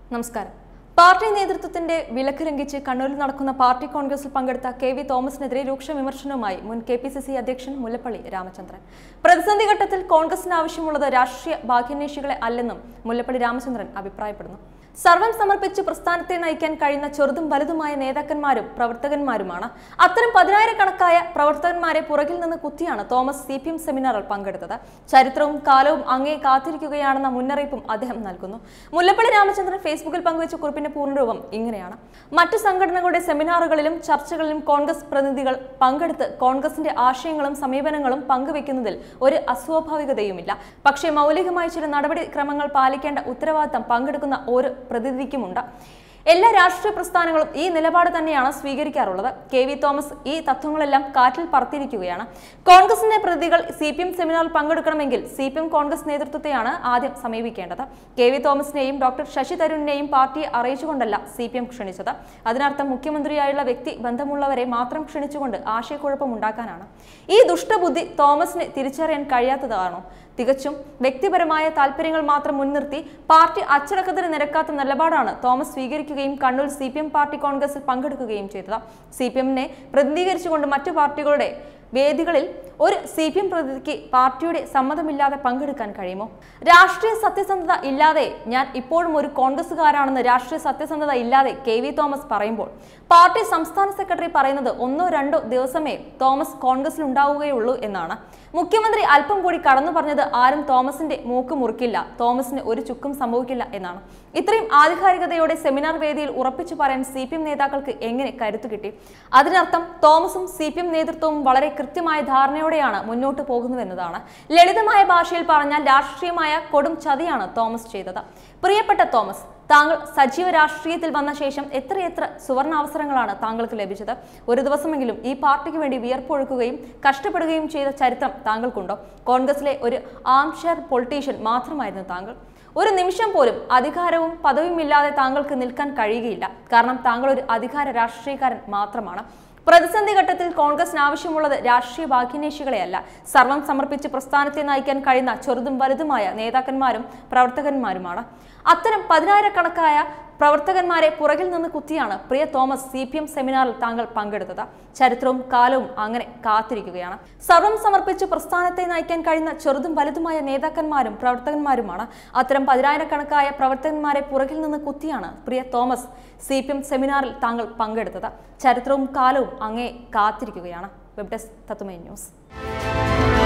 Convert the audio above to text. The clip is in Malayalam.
നമസ്കാരം പാർട്ടി നേതൃത്വത്തിന്റെ വിലക്ക് ലംഘിച്ച് കണ്ണൂരിൽ നടക്കുന്ന പാർട്ടി കോൺഗ്രസിൽ പങ്കെടുത്ത കെ വി തോമസിനെതിരെ രൂക്ഷ വിമർശനവുമായി മുൻ കെ പി സി സി അധ്യക്ഷൻ മുല്ലപ്പള്ളി രാമചന്ദ്രൻ പ്രതിസന്ധി ഘട്ടത്തിൽ കോൺഗ്രസിന് ആവശ്യമുള്ളത് രാഷ്ട്രീയ ഭാഗ്യന്വേഷികളെ അല്ലെന്നും മുല്ലപ്പള്ളി രാമചന്ദ്രൻ അഭിപ്രായപ്പെടുന്നു സർവം സമർപ്പിച്ച് പ്രസ്ഥാനത്തെ നയിക്കാൻ കഴിയുന്ന ചെറുതും വലുതുമായ നേതാക്കന്മാരും പ്രവർത്തകന്മാരുമാണ് അത്തരം പതിനായിരക്കണക്കായ പ്രവർത്തകന്മാരെ പുറകിൽ നിന്ന് കുത്തിയാണ് തോമസ് സി പി എം സെമിനാറിൽ പങ്കെടുത്തത് ചരിത്രവും കാലവും അങ്ങേ കാത്തിരിക്കുകയാണെന്ന മുന്നറിയിപ്പും അദ്ദേഹം നൽകുന്നു മുല്ലപ്പള്ളി രാമചന്ദ്രൻ ഫേസ്ബുക്കിൽ പങ്കുവച്ച കുറിപ്പിന്റെ പൂർണ്ണരൂപം ഇങ്ങനെയാണ് മറ്റു സംഘടനകളുടെ സെമിനാറുകളിലും ചർച്ചകളിലും കോൺഗ്രസ് പ്രതിനിധികൾ പങ്കെടുത്ത് കോൺഗ്രസിന്റെ ആശയങ്ങളും സമീപനങ്ങളും പങ്കുവെക്കുന്നതിൽ ഒരു അസ്വാഭാവികതയുമില്ല പക്ഷേ മൗലികമായ ചില നടപടിക്രമങ്ങൾ പാലിക്കേണ്ട ഉത്തരവാദിത്തം പങ്കെടുക്കുന്ന ഓരോ പ്രതിനിധിക്കുമുണ്ട് എല്ലാ രാഷ്ട്രീയ പ്രസ്ഥാനങ്ങളും ഈ നിലപാട് തന്നെയാണ് സ്വീകരിക്കാറുള്ളത് കെ വി തോമസ് ഈ തത്വങ്ങളെല്ലാം കാറ്റിൽ പറത്തിയിരിക്കുകയാണ് കോൺഗ്രസിന്റെ പ്രതികൾ സി പി എം സെമിനാറിൽ പങ്കെടുക്കണമെങ്കിൽ സി പി എം കോൺഗ്രസ് നേതൃത്വത്തെയാണ് ആദ്യം സമീപിക്കേണ്ടത് കെ വി തോമസിനെയും ഡോക്ടർ ശശി തരൂരിനെയും പാർട്ടിയെ അറിയിച്ചുകൊണ്ടല്ല സി പി എം ക്ഷണിച്ചത് അതിനർത്ഥം മുഖ്യമന്ത്രിയായുള്ള വ്യക്തി ബന്ധമുള്ളവരെ മാത്രം ക്ഷണിച്ചുകൊണ്ട് ആശയക്കുഴപ്പം ഉണ്ടാക്കാനാണ് ഈ ദുഷ്ടബുദ്ധി തോമസിന് തിരിച്ചറിയാൻ കഴിയാത്തതാണോ തികച്ചും വ്യക്തിപരമായ താല്പര്യങ്ങൾ മാത്രം മുൻനിർത്തി പാർട്ടി അച്ചടക്കത്തിന് നിരക്കാത്ത നിലപാടാണ് തോമസ് സ്വീകരിക്കുകയും Kannur C P M party കോൺഗ്രസിൽ പങ്കെടുക്കുകയും ചെയ്തത് സി പി എമ്മിനെ പ്രതിനിധീകരിച്ചുകൊണ്ട് മറ്റു പാർട്ടികളുടെ വേദികളിൽ ഒരു സി പി എം പ്രതിനിധിക്ക് പാർട്ടിയുടെ സമ്മതമില്ലാതെ പങ്കെടുക്കാൻ കഴിയുമോ രാഷ്ട്രീയ സത്യസന്ധത ഇല്ലാതെ ഞാൻ ഇപ്പോഴും ഒരു കോൺഗ്രസ്സുകാരാണെന്ന് രാഷ്ട്രീയ സത്യസന്ധത ഇല്ലാതെ കെ വി തോമസ് പറയുമ്പോൾ പാർട്ടി സംസ്ഥാന സെക്രട്ടറി പറയുന്നത് ഒന്നോ രണ്ടോ ദിവസമേ തോമസ് കോൺഗ്രസിൽ ഉണ്ടാവുകയുള്ളൂ എന്നാണ് മുഖ്യമന്ത്രി അല്പം കൂടി കടന്നു പറഞ്ഞത് ആരും തോമസിന്റെ മൂക്ക് മുറിക്കില്ല തോമസിന് ഒരു ചുക്കും സംഭവിക്കില്ല എന്നാണ് ഇത്രയും ആധികാരികതയോടെ സെമിനാർ വേദിയിൽ ഉറപ്പിച്ചു പറയാൻ സി പി എം നേതാക്കൾക്ക് എങ്ങനെ കരുത്തു കിട്ടി അതിനർത്ഥം തോമസും സി പി എം നേതൃത്വവും വളരെ കൃത്യമായ ധാരണയോടെയാണ് മുന്നോട്ട് പോകുന്നുവെന്നതാണ് ലളിതമായ ഭാഷയിൽ പറഞ്ഞാൽ രാഷ്ട്രീയമായ കൊടും ചതിയാണ് തോമസ് ചെയ്തത് പ്രിയപ്പെട്ട തോമസ് താങ്കൾ സജീവ രാഷ്ട്രീയത്തിൽ വന്ന ശേഷം എത്രയെത്ര സുവർണാവസരങ്ങളാണ് താങ്കൾക്ക് ലഭിച്ചത് ഒരു ദിവസമെങ്കിലും ഈ പാർട്ടിക്ക് വേണ്ടി വിയർപ്പൊഴുക്കുകയും കഷ്ടപ്പെടുകയും ചെയ്ത ചരിത്രം താങ്കൾക്കുണ്ടോ കോൺഗ്രസിലെ ഒരു ആംഷെയർ പൊളിറ്റീഷ്യൻ മാത്രമായിരുന്നു താങ്കൾ ഒരു നിമിഷം പോലും അധികാരവും പദവിയുമില്ലാതെ താങ്കൾക്ക് നിൽക്കാൻ കഴിയുകയില്ല കാരണം താങ്കൾ ഒരു അധികാര രാഷ്ട്രീയക്കാരൻ മാത്രമാണ് പ്രതിസന്ധി ഘട്ടത്തിൽ കോൺഗ്രസിന് ആവശ്യമുള്ളത് രാഷ്ട്രീയ ഭാഗ്യന്വേഷികളെയല്ല സർവം സമർപ്പിച്ച് പ്രസ്ഥാനത്തെ നയിക്കാൻ കഴിയുന്ന ചെറുതും വലുതുമായ നേതാക്കന്മാരും പ്രവർത്തകന്മാരുമാണ് അത്തരം പതിനായിരക്കണക്കായ പ്രവർത്തകന്മാരെ പുറകിൽ നിന്ന് കുത്തിയാണ് പ്രിയ തോമസ് സി പി എം സെമിനാറിൽ താങ്കൾ പങ്കെടുത്തത് ചരിത്രവും കാലവും അങ്ങനെ കാത്തിരിക്കുകയാണ് സർവം സമർപ്പിച്ച് പ്രസ്ഥാനത്തെ നയിക്കാൻ കഴിയുന്ന ചെറുതും വലുതുമായ നേതാക്കന്മാരും പ്രവർത്തകന്മാരുമാണ് അത്തരം പതിനായിരക്കണക്കായ പ്രവർത്തകന്മാരെ പുറകിൽ നിന്ന് കുത്തിയാണ് പ്രിയ തോമസ് സി പി എം സെമിനാറിൽ താങ്കൾ പങ്കെടുത്തത് ചരിത്രവും കാലവും അങ്ങേ കാത്തിരിക്കുകയാണ് വെബ് ഡെസ്ക് തത്തുമൈ ന്യൂസ്